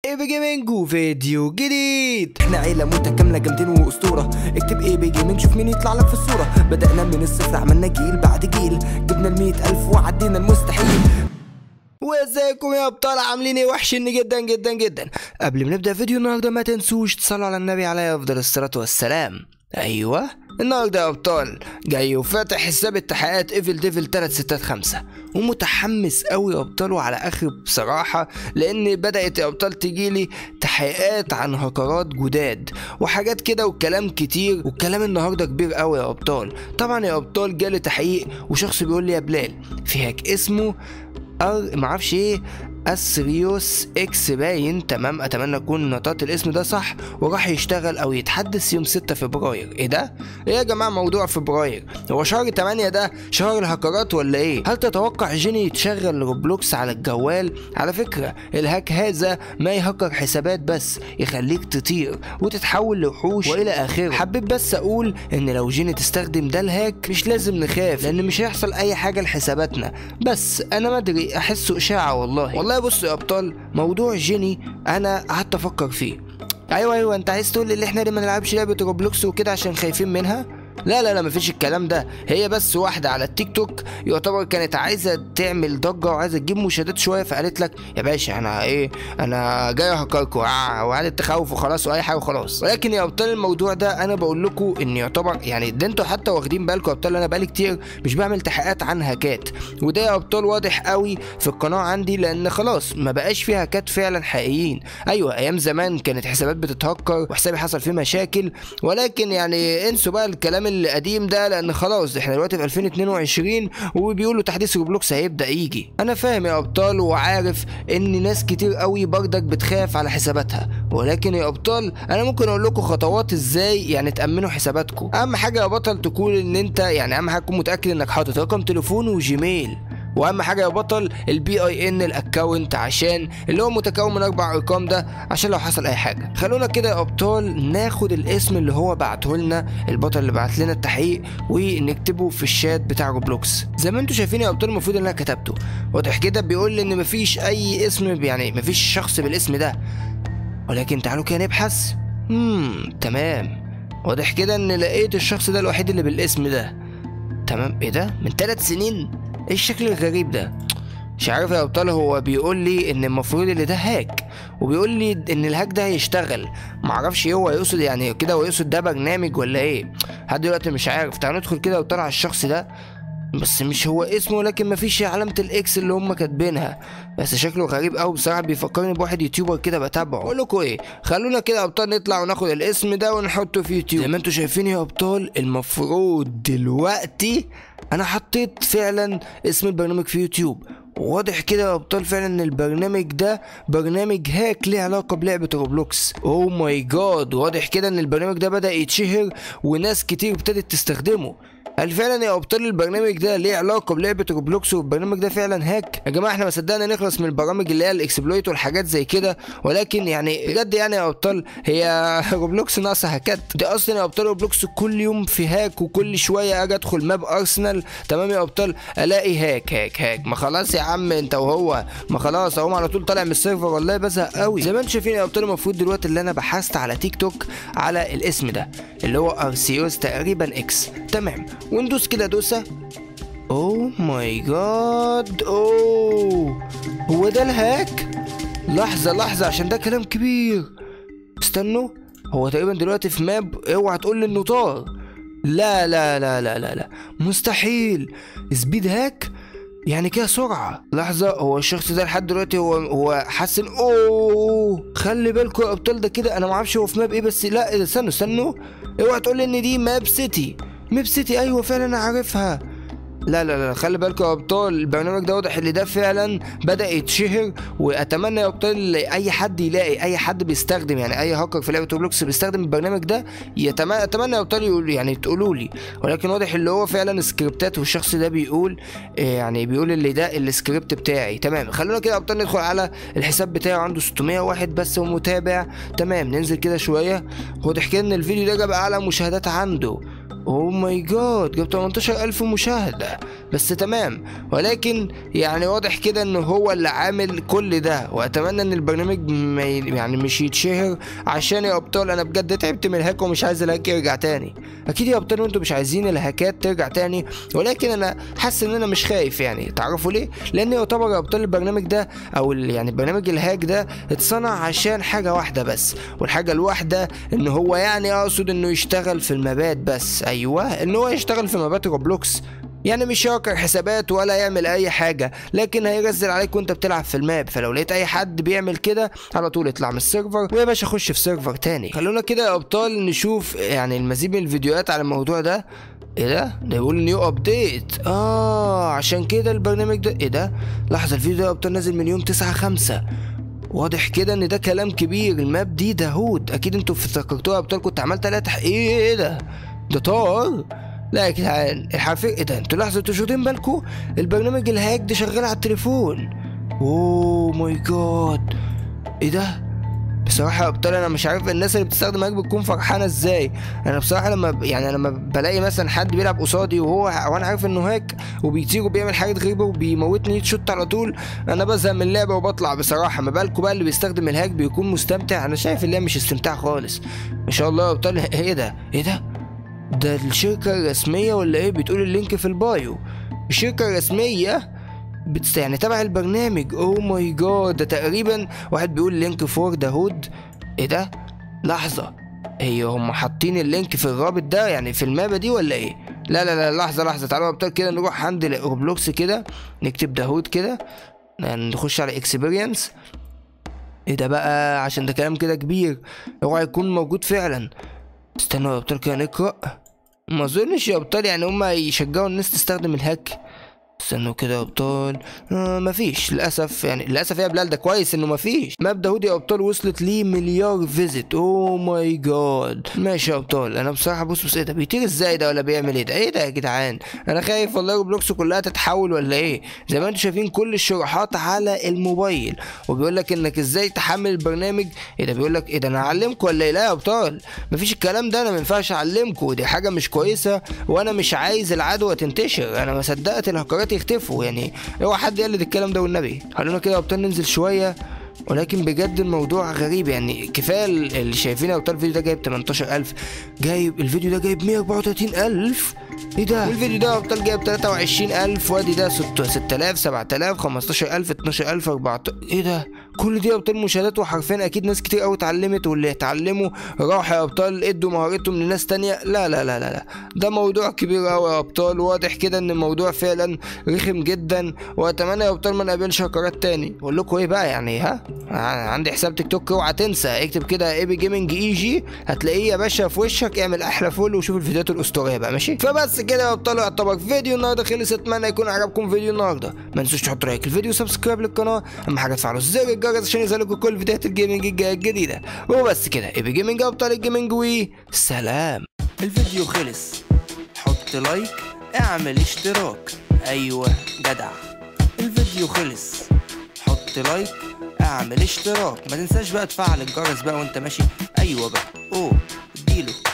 ايبي جيمنج وفيديو جديد احنا عيلة متكاملة جامدين واسطورة اكتب ايبي جيمنج شوف مين يطلع لك في الصورة بدأنا من الصفر عملنا جيل بعد جيل جبنا المية ألف وعدينا المستحيل وازيكم يا ابطال عاملين ايه وحشني جدا جدا جدا قبل ما نبدا فيديو النهارده ما تنسوش تصلوا على النبي عليه افضل الصلاه والسلام ايوه النهارده يا ابطال جاي وفاتح حساب التحقيقات ايفل ديفل 3665 ومتحمس قوي يا ابطال وعلى اخر بصراحه لان بدات يا ابطال تجيلي تحقيقات عن هكرات جداد وحاجات كده وكلام كتير والكلام النهارده كبير قوي يا ابطال طبعا يا ابطال جالي تحقيق وشخص بيقول لي يا بلال في هاك اسمه ار معرفش ايه اسريوس اكس باين تمام اتمنى اكون نطقت الاسم ده صح وراح يشتغل او يتحدث يوم 6 فبراير ايه ده ايه يا جماعه موضوع فبراير هو شهر 8 ده شهر الهكرات ولا ايه هل تتوقع جيني يتشغل روبلوكس على الجوال على فكره الهاك هذا ما يهكر حسابات بس يخليك تطير وتتحول لوحوش والى اخره حبيت بس اقول ان لو جيني تستخدم ده الهاك مش لازم نخاف لان مش هيحصل اي حاجه لحساباتنا بس انا ما ادري احسه اشاعه والله والله بصوا يا ابطال موضوع جيني انا قعدت افكر فيه ايوه ايوه انت عايز تقول اللي احنا ليه ما نلعبش لعبه روبلوكس وكده عشان خايفين منها لا لا لا مفيش الكلام ده هي بس واحدة على التيك توك يعتبر كانت عايزة تعمل ضجة وعايزة تجيب مشاهدات شوية فقالت لك يا باشا انا ايه انا جاي اهكركوا آه وقعدت تخوف وخلاص واي حاجة وخلاص ولكن يا ابطال الموضوع ده انا بقول لكم ان يعتبر يعني ده انتوا حتى واخدين بالكم يا ابطال انا بقالي كتير مش بعمل تحقيقات عن هاكات وده يا ابطال واضح قوي في القناة عندي لان خلاص ما بقاش فيها هاكات فعلا حقيقيين ايوه ايام زمان كانت حسابات بتتهكر وحسابي حصل فيه مشاكل ولكن يعني انسوا بقى الكلام القديم ده لان خلاص احنا دلوقتي في 2022 وبيقولوا تحديث روبلوكس هيبدا يجي انا فاهم يا ابطال وعارف ان ناس كتير قوي بردك بتخاف على حساباتها ولكن يا ابطال انا ممكن اقول لكم خطوات ازاي يعني تامنوا حساباتكم اهم حاجه يا بطل تكون ان انت يعني اهم حاجه تكون متاكد انك حاطط رقم تليفون وجيميل واهم حاجه يا بطل البي اي ان الاكونت عشان اللي هو متكون من اربع ارقام ده عشان لو حصل اي حاجه خلونا كده يا ابطال ناخد الاسم اللي هو بعته لنا البطل اللي بعت لنا التحقيق ونكتبه في الشات بتاع روبلوكس زي ما انتم شايفين يا ابطال المفروض ان انا كتبته واضح كده بيقول لي ان مفيش اي اسم يعني مفيش شخص بالاسم ده ولكن تعالوا كده نبحث امم تمام واضح كده ان لقيت الشخص ده الوحيد اللي بالاسم ده تمام ايه ده من ثلاث سنين ايه الشكل الغريب ده مش عارف يا ابطال هو بيقول لي ان المفروض اللي ده هاك وبيقول لي ان الهاك ده هيشتغل معرفش ايه هو يقصد يعني كده هو يقصد ده برنامج ولا ايه لحد دلوقتي مش عارف تعال ندخل كده وطلع الشخص ده بس مش هو اسمه لكن مفيش علامة الاكس اللي هم كاتبينها بس شكله غريب قوي بصراحة بيفكرني بواحد يوتيوبر كده بتابعه اقول لكم ايه خلونا كده يا ابطال نطلع وناخد الاسم ده ونحطه في يوتيوب زي ما انتم شايفين يا ابطال المفروض دلوقتي انا حطيت فعلا اسم البرنامج في يوتيوب واضح كده يا ابطال فعلا ان البرنامج ده برنامج هاك ليه علاقه بلعبه روبلوكس اوه ماي جاد واضح كده ان البرنامج ده بدا يتشهر وناس كتير ابتدت تستخدمه هل فعلا يا ابطال البرنامج ده ليه علاقه بلعبه روبلوكس والبرنامج ده فعلا هاك يا جماعه احنا ما صدقنا نخلص من البرامج اللي هي الاكسبلويت والحاجات زي كده ولكن يعني بجد يعني يا ابطال هي روبلوكس ناقصه هاكات دي اصلا يا ابطال روبلوكس كل يوم في هاك وكل شويه اجي ادخل ماب ارسنال تمام يا ابطال الاقي هاك هاك هاك ما خلاص يا عم انت وهو ما خلاص اهو على طول طالع من السيرفر والله بزهق قوي زي ما انتم شايفين يا ابطال المفروض دلوقتي اللي انا بحثت على تيك توك على الاسم ده اللي هو ارسيوس تقريبا اكس تمام وندوس كده دوسه اوه ماي جاد اوه هو ده الهاك لحظه لحظه عشان ده كلام كبير استنوا هو تقريبا دلوقتي في ماب اوعى تقول لي انه طار لا لا لا لا لا لا مستحيل سبيد هاك يعني كده سرعة لحظة هو الشخص ده لحد دلوقتي هو هو حاسس اوه خلي بالكم يا ابطال ده كده انا ما اعرفش هو في ماب ايه بس لا استنوا استنوا اوعى تقول لي ان دي ماب سيتي ماب سيتي ايوه فعلا انا عارفها لا لا لا خلي بالكم يا ابطال البرنامج ده واضح ان ده فعلا بدا يتشهر واتمنى يا ابطال اي حد يلاقي اي حد بيستخدم يعني اي هاكر في لعبه روبلوكس بيستخدم البرنامج ده يتمنى اتمنى يا ابطال يقول يعني تقولوا لي ولكن واضح اللي هو فعلا سكريبتات والشخص ده بيقول يعني بيقول اللي ده السكريبت بتاعي تمام خلونا كده يا ابطال ندخل على الحساب بتاعه عنده 601 بس ومتابع تمام ننزل كده شويه واضح كده ان الفيديو ده جاب اعلى مشاهدات عنده اوه ماي جاد جاب 18000 مشاهدة بس تمام ولكن يعني واضح كده ان هو اللي عامل كل ده واتمنى ان البرنامج ما ي- يعني مش يتشهر عشان يا ابطال انا بجد تعبت من الهاك ومش عايز الهاك يرجع تاني اكيد يا ابطال انتوا مش عايزين الهاكات ترجع تاني ولكن انا حاسس ان انا مش خايف يعني تعرفوا ليه لان يعتبر يا ابطال البرنامج ده او ال- يعني برنامج الهاك ده اتصنع عشان حاجة واحدة بس والحاجة الواحدة ان هو يعني اقصد انه يشتغل في المبات بس ايوه ان هو يشتغل في مبات روبلوكس يعني مش يهكر حسابات ولا يعمل اي حاجة لكن هينزل عليك وانت بتلعب في الماب فلو لقيت اي حد بيعمل كده على طول اطلع من السيرفر ويا باشا خش في سيرفر تاني خلونا كده يا ابطال نشوف يعني المزيد من الفيديوهات على الموضوع ده ايه ده؟ ده بيقول نيو ابديت اه عشان كده البرنامج ده ايه ده؟ لحظة الفيديو ده يا ابطال نازل من يوم 9 5 واضح كده ان ده كلام كبير الماب دي دهود اكيد انتوا افتكرتوها يا ابطال كنت عملت عليها تح... ايه ايه ده ده طار لا يا جدعان الحرفية ايه ده انتوا لحظة انتوا مش واخدين بالكوا البرنامج الهاك ده شغال على التليفون اوه ماي جاد ايه ده بصراحة يا ابطال انا مش عارف الناس اللي بتستخدم هاك بتكون فرحانة ازاي انا بصراحة لما ب... يعني لما بلاقي مثلا حد بيلعب قصادي وهو وانا عارف انه هاك وبيطير وبيعمل حاجات غريبة وبيموتني هيت شوت على طول انا بزهق من اللعبة وبطلع بصراحة ما بالكوا بقى اللي بيستخدم الهاك بيكون مستمتع انا شايف اللعبة مش استمتاع خالص ما شاء الله يا ابطال ايه ده ايه ده ده الشركة الرسمية ولا ايه بتقول اللينك في البايو الشركة الرسمية بتست... يعني تبع البرنامج اوه ماي جاد ده تقريبا واحد بيقول لينك فور ذا هود ايه ده لحظة هي هم حاطين اللينك في الرابط ده يعني في المابة دي ولا ايه لا لا لا لحظة لحظة تعالوا يا ابطال كده نروح عند روبلوكس كده نكتب داهود كده نخش على اكسبيرينس ايه ده بقى عشان ده كلام كده كبير اوعى يكون موجود فعلا استنوا يا ابطال كده نقرا ما اظنش يا ابطال يعني هما يشجعوا الناس تستخدم الهاك استنوا كده يا ابطال آه مفيش للاسف يعني للاسف يا بلال ده كويس انه مفيش ماب داود يا ابطال وصلت لي مليار فيزيت اوه ماي جاد ماشي يا ابطال انا بصراحه بص بص ايه ده بيطير ازاي ده ولا بيعمل ايه ده ايه ده يا جدعان انا خايف والله روبلوكس كلها تتحول ولا ايه زي ما انتم شايفين كل الشروحات على الموبايل وبيقول لك انك ازاي تحمل البرنامج ايه ده بيقول لك ايه ده انا اعلمكم ولا ايه لا يا ابطال مفيش الكلام ده انا ما ينفعش اعلمكم دي حاجه مش كويسه وانا مش عايز العدوى تنتشر انا ما صدقت الهكرات يختفوا يعني اوعى حد يقلد الكلام ده والنبي خلونا كده يا ابطال ننزل شويه ولكن بجد الموضوع غريب يعني كفايه اللي شايفين يا ابطال الفيديو ده جايب 18000 جايب الفيديو ده جايب 134000 ايه ده والفيديو ده يا ابطال جايب 23000 وادي ده 6000 7000 15000 12000 14 ايه ده كل دي يا ابطال مشاهدات وحرفيا اكيد ناس كتير قوي اتعلمت واللي اتعلموا راحوا يا ابطال ادوا مهارتهم لناس تانية لا لا لا لا لا ده موضوع كبير قوي يا ابطال واضح كده ان الموضوع فعلا رخم جدا واتمنى يا ابطال ما نقابلش هكرات تاني اقول لكم ايه بقى يعني ها عندي حساب تيك توك اوعى تنسى اكتب كده اي بي جيمنج اي جي هتلاقيه يا باشا في وشك اعمل احلى فول وشوف الفيديوهات الاسطوريه بقى ماشي فبس كده يا ابطال يعتبر فيديو النهارده خلص اتمنى يكون عجبكم فيديو النهارده ما تنسوش تحطوا لايك الفيديو وسبسكرايب للقناه اهم حاجه تفعلوا زر الجرس عشان ينزلكم كل فيديوهات الجيمنج الجايه الجديده وبس كده اي بي جيمنج ابطال الجيمنج وي سلام الفيديو خلص حط لايك اعمل اشتراك ايوه جدع الفيديو خلص حط لايك اعمل اشتراك ما تنساش بقى تفعل الجرس بقى وانت ماشي ايوه بقى اوه اديله